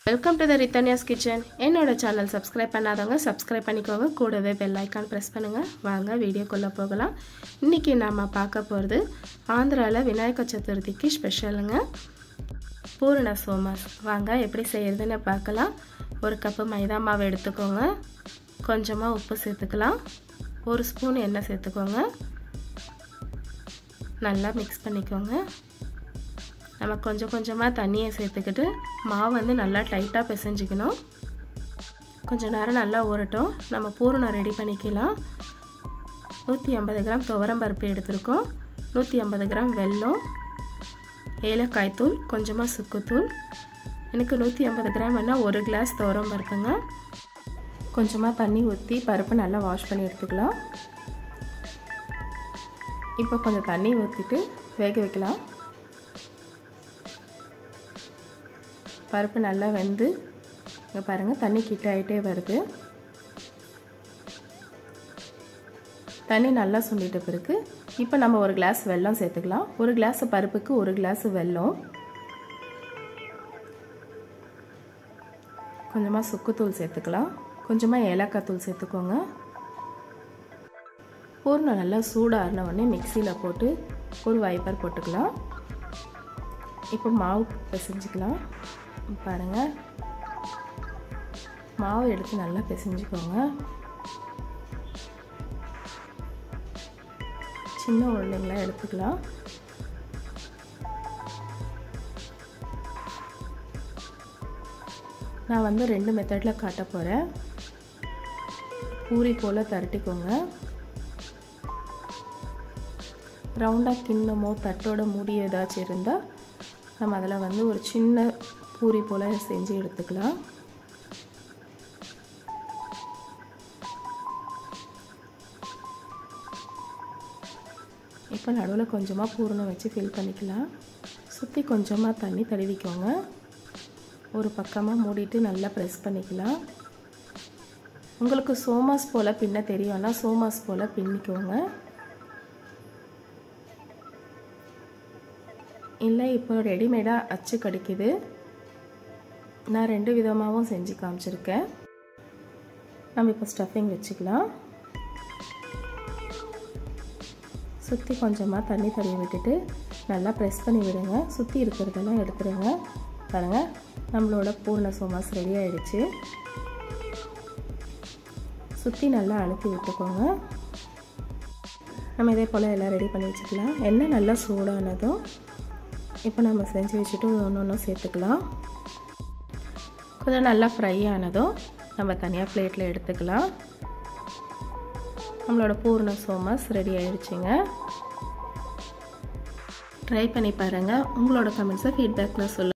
welcome to the Rithanya's kitchen என்னோட channel subscribe பண்ணாதவங்க subscribe பண்ணிக்கோங்க கூடவே பெல் ஐக்கான் ப்ரெஸ் பண்ணுங்கள் வாங்க வீடியோக்குள்ளே போகலாம் இன்றைக்கி நம்ம பார்க்க போகிறது ஆந்திராவில் விநாயகர் சதுர்த்திக்கு ஸ்பெஷலுங்க பூரண சோமாஸ் வாங்க எப்படி செய்கிறதுன்னு பார்க்கலாம் ஒரு கப்பு மைதா மாவு எடுத்துக்கோங்க கொஞ்சமாக உப்பு சேர்த்துக்கலாம் ஒரு ஸ்பூன் எண்ணெய் சேர்த்துக்கோங்க நல்லா மிக்ஸ் பண்ணிக்கோங்க நம்ம கொஞ்சம் கொஞ்சமாக தண்ணியை சேர்த்துக்கிட்டு மாவு வந்து நல்லா டைட்டாக பிசைஞ்சிக்கணும் கொஞ்சம் நேரம் நல்லா ஊறட்டும் நம்ம பூரணம் ரெடி பண்ணிக்கலாம் நூற்றி ஐம்பது கிராம் துவரம் பருப்பு எடுத்திருக்கோம் நூற்றி ஐம்பது கிராம் வெல்லம் ஏலக்காய் தூள் கொஞ்சமாக சுக்குத்தூள் எனக்கு நூற்றி ஐம்பது கிராம் வேணால் ஒரு கிளாஸ் துவரம் பருப்புங்க கொஞ்சமாக தண்ணி ஊற்றி பருப்பு நல்லா வாஷ் பண்ணி எடுத்துக்கலாம் இப்போ கொஞ்சம் தண்ணி ஊற்றிட்டு வேக வைக்கலாம் பருப்பு நல்லா வெந்து இங்கே பாருங்கள் தண்ணி கிட்ட ஆகிட்டே வருது தண்ணி நல்லா சுண்டிட்ட பிறகு இப்போ நம்ம ஒரு கிளாஸ் வெல்லம் சேர்த்துக்கலாம் ஒரு கிளாஸ் பருப்புக்கு ஒரு கிளாஸ் வெல்லம் கொஞ்சமாக சுக்குத்தூள் சேர்த்துக்கலாம் கொஞ்சமாக ஏலக்காய் தூள் சேர்த்துக்கோங்க பூர்ணம் நல்லா சூடாகின உடனே மிக்சியில் போட்டு ஒரு வைப்பர் போட்டுக்கலாம் இப்போ மாவு பிசைஞ்சிக்கலாம் பாருங்கள் மாவு எடுத்து நல்லா பிசைஞ்சுக்கோங்க சின்ன உருளைங்களாம் எடுத்துக்கலாம் நான் வந்து ரெண்டு மெத்தடில் காட்ட போகிறேன் பூரி போல் தரட்டிக்கோங்க ரவுண்டாக கிண்ணமோ தட்டோட மூடி ஏதாச்சும் இருந்தால் நம்ம அதில் வந்து ஒரு சின்ன பூரி போல் செஞ்சு எடுத்துக்கலாம் இப்போ நடுவில் கொஞ்சமாக பூரணம் வச்சு ஃபில் பண்ணிக்கலாம் சுற்றி கொஞ்சமாக தண்ணி தடவிக்கோங்க ஒரு பக்கமாக மூடிட்டு நல்லா ப்ரெஸ் பண்ணிக்கலாம் உங்களுக்கு சோமாஸ் போல் பின்ன தெரியும்னா சோமாஸ் போல் பின்னிக்கோங்க இல்லை இப்போ ரெடிமேடாக அச்சு கிடைக்குது நான் ரெண்டு விதமாகவும் செஞ்சு காமிச்சிருக்கேன் நம்ம இப்போ ஸ்டஃபிங் வச்சுக்கலாம் சுற்றி கொஞ்சமாக தண்ணி தண்ணி விட்டுட்டு நல்லா ப்ரெஸ் பண்ணி விடுங்க சுற்றி இருக்கிறதெல்லாம் எடுத்துருங்க பாருங்கள் நம்மளோட பூர்ண சோமாஸ் ரெடி ஆகிடுச்சு சுற்றி நல்லா அழுத்தி விட்டுக்கோங்க நம்ம இதே போல் எல்லாம் ரெடி பண்ணி வச்சுக்கலாம் எண்ணெய் நல்லா சூடானதும் இப்போ நம்ம செஞ்சு வச்சுட்டு ஒன்று ஒன்றும் சேர்த்துக்கலாம் கொஞ்சம் நல்லா ஃப்ரை ஆனதும் நம்ம தனியாக பிளேட்டில் எடுத்துக்கலாம் நம்மளோட பூர்ண சோமாஸ் ரெடி ஆயிடுச்சுங்க ட்ரை பண்ணி பாருங்கள் உங்களோட கமெண்ட்ஸை ஃபீட்பேக்கில் சொல்லுங்கள்